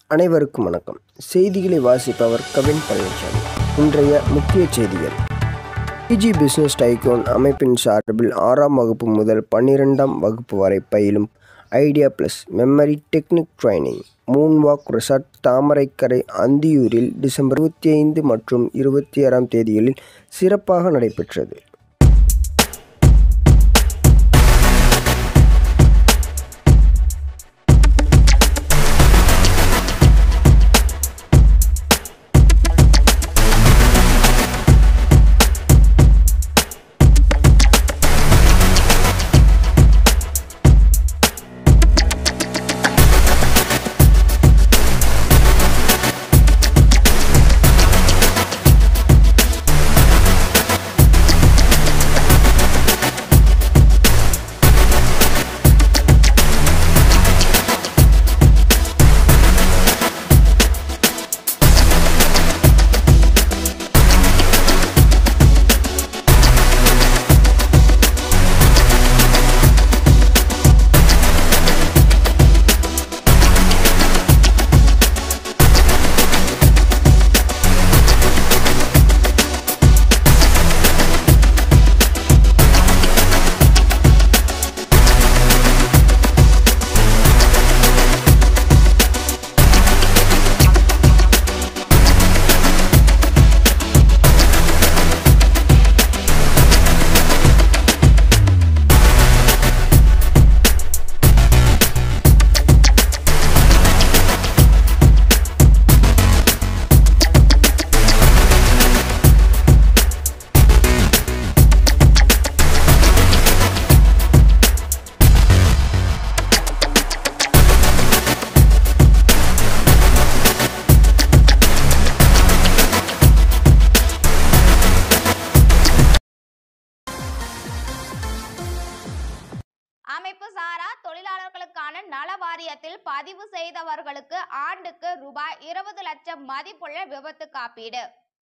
அனைவருக்கும் வணக்கம் செய்திகளை வாசிப்பவர் கவின் பழனிசாமி இன்றைய முக்கிய செய்திகள் பிஜி பிசினஸ் டைகோன் அமைப்பின் சார்பில் ஆறாம் வகுப்பு முதல் பன்னிரெண்டாம் வகுப்பு வரை பயிலும் idea plus memory technique training Moonwalk resort Thamaraikarai அந்தியூரில் டிசம்பர் இருபத்தி ஐந்து மற்றும் இருபத்தி ஆறாம் தேதிகளில் சிறப்பாக நடைபெற்றது அமைப்பு சாரா தொழிலாளர்களுக்கான நல வாரியத்தில் பதிவு செய்தவர்களுக்கு ஆண்டுக்கு ரூபாய் இருபது லட்சம் மதிப்புள்ள விபத்து காப்பீடு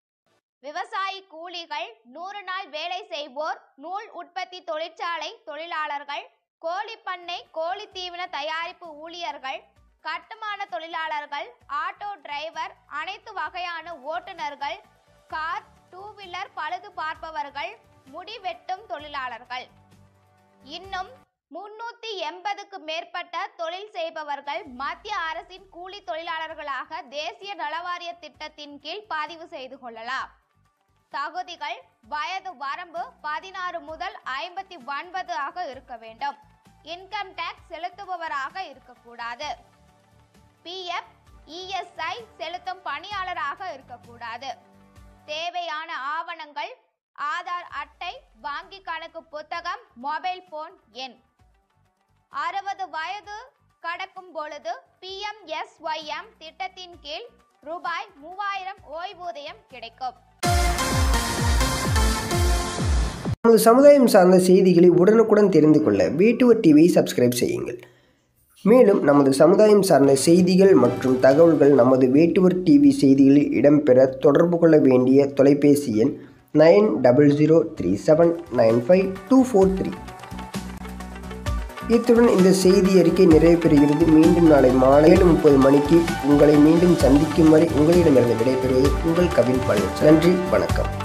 விவசாயி கூலிகள் நூறு நாள் வேலை செய்வோர் நூல் உற்பத்தி தொழிற்சாலை தொழிலாளர்கள் கோழிப்பண்ணை கோழி தீவன தயாரிப்பு ஊழியர்கள் கட்டுமான தொழிலாளர்கள் ஆட்டோ டிரைவர் அனைத்து வகையான ஓட்டுநர்கள் கார் டூ வீலர் பழுது பார்ப்பவர்கள் முடி வெட்டும் தொழிலாளர்கள் இன்னும் முன்னூத்தி எண்பதுக்கு மேற்பட்ட தொழில் செய்பவர்கள் மத்திய அரசின் கூலி தொழிலாளர்களாக தேசிய நலவாரிய திட்டத்தின் கீழ் பதிவு செய்து கொள்ளலாம் தகுதிகள் வயது வரம்பு பதினாறு முதல் ஐம்பத்தி ஒன்பது ஆக இருக்க வேண்டும் இன்கம் டேக்ஸ் செலுத்துபவராக இருக்கக்கூடாது பிஎஃப் இஎஸ்ஐ செலுத்தும் பணியாளராக இருக்கக்கூடாது தேவையான ஆவணங்கள் ஆதார் அட்டை வங்கி கணக்கு புத்தகம் மொபைல் போன் எண் அறுபது வயது கடக்கும் பொழுது பிஎம்எஸ்ஒய்எம் திட்டத்தின் கீழ் ரூபாய் மூவாயிரம் ஓய்வூதியம் கிடைக்கும் நமது சமுதாயம் சார்ந்த செய்திகளை உடனுக்குடன் தெரிந்து கொள்ள வேட்டுவர் டிவியை சப்ஸ்கிரைப் செய்யுங்கள் மேலும் நமது சமுதாயம் சார்ந்த செய்திகள் மற்றும் தகவல்கள் நமது வேட்டுவர் டிவி செய்திகளில் இடம்பெற தொடர்பு கொள்ள வேண்டிய தொலைபேசி எண் nine double zero three seven nine five two four three இத்துடன் இந்த செய்தி அறிக்கை நிறைவு பெறுகிறது மீண்டும் நாளை மாலை ஏழு முப்பது மணிக்கு உங்களை மீண்டும் சந்திக்கும் வரை உங்களிடமிருந்து விடைபெறுவது உங்கள் கவின் பழனிசாமி நன்றி வணக்கம்